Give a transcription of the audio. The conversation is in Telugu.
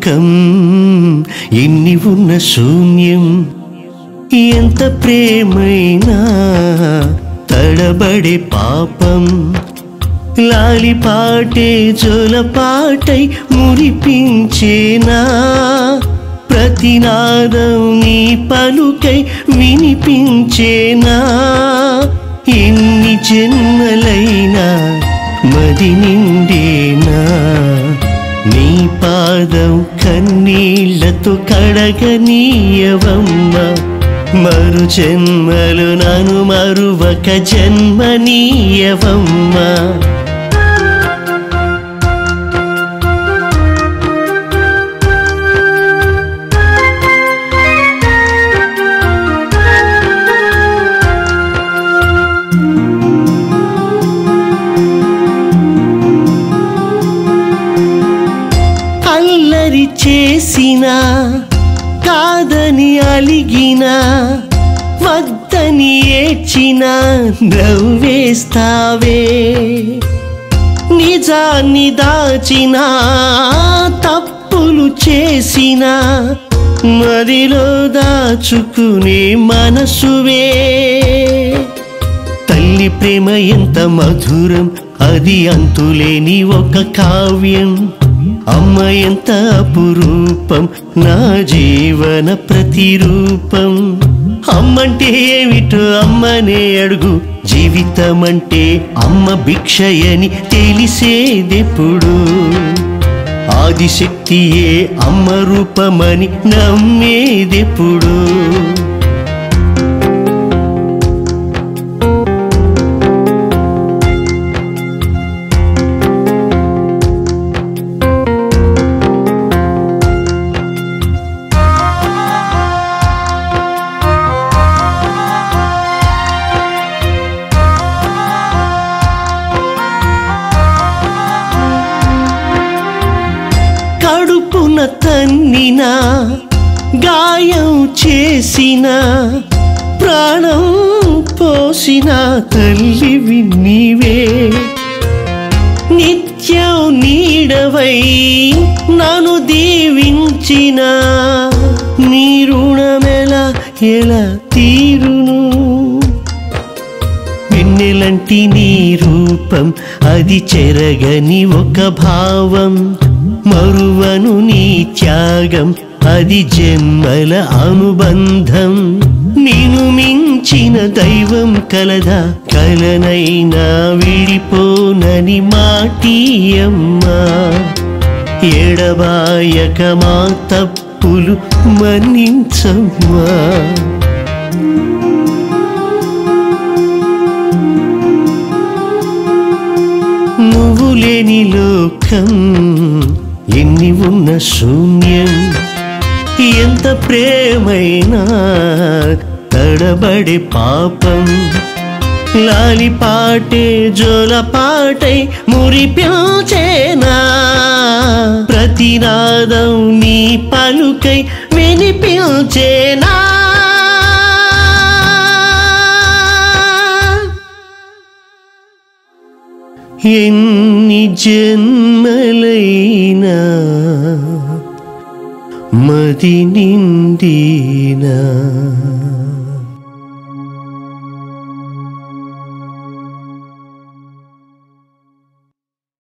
లోకం ఎన్ని ఉన్న శూన్యం ఎంత ప్రేమైనా తడబడే పాపం లాలిపాటే జోలపాటై మురిపించేనా ప్రతినాదం నీ పలుకై వినిపించేనా ఎన్ని జన్మలైనా మది నిండేనా నీ పాదం కన్నీళ్లతో కడగనీయవమ్మ మరు జన్మలు నను మరువక జన్మనీయవమ్మ అల్లరి చేసిన కాదని అలిగిన వద్దని ఏడ్చిన నవ్వేస్తావే నిజాన్ని దాచిన తప్పులు చేసిన మదిలో దాచుకునే మనసువే తల్లి ప్రేమ ఎంత మధురం అది అంతులేని ఒక కావ్యం అమ్మ ఎంత అపురూపం నా జీవన ప్రతిరూపం అమ్మంటే ఏమిటో అమ్మనే అడుగు జీవితం అంటే అమ్మ భిక్షయని తెలిసేదెప్పుడు ఆదిశక్తియే అమ్మ రూపమని నమ్మేదెప్పుడు కడుపున తన్నిన గాయం చేసిన ప్రాణం పోసిన తల్లివి నీవే నిత్యం నీడవై నన్ను దీవించిన నీ రుణమెలా ఎలా తీరును వెన్నెలంటి నీ రూపం అది చెరగని ఒక భావం మరువను నీ త్యాగం అది జన్మల అనుబంధం నిను మించిన దైవం కలదా కలనైనా విడిపోనని మాటియమ్మా ఎడబాయక మా తప్పులు మన్నించమ్మా నువ్వు లేని లోకం ఎన్ని ఉన్న శూన్యం ఎంత ప్రేమైనా తడబడే పాపం లాలిపాటే జోలపాటై మురిపించేనా ప్రతినాదం నీ పలుకై వినిపించేనా ఎన్ని జన్మలైనా మది నిండినా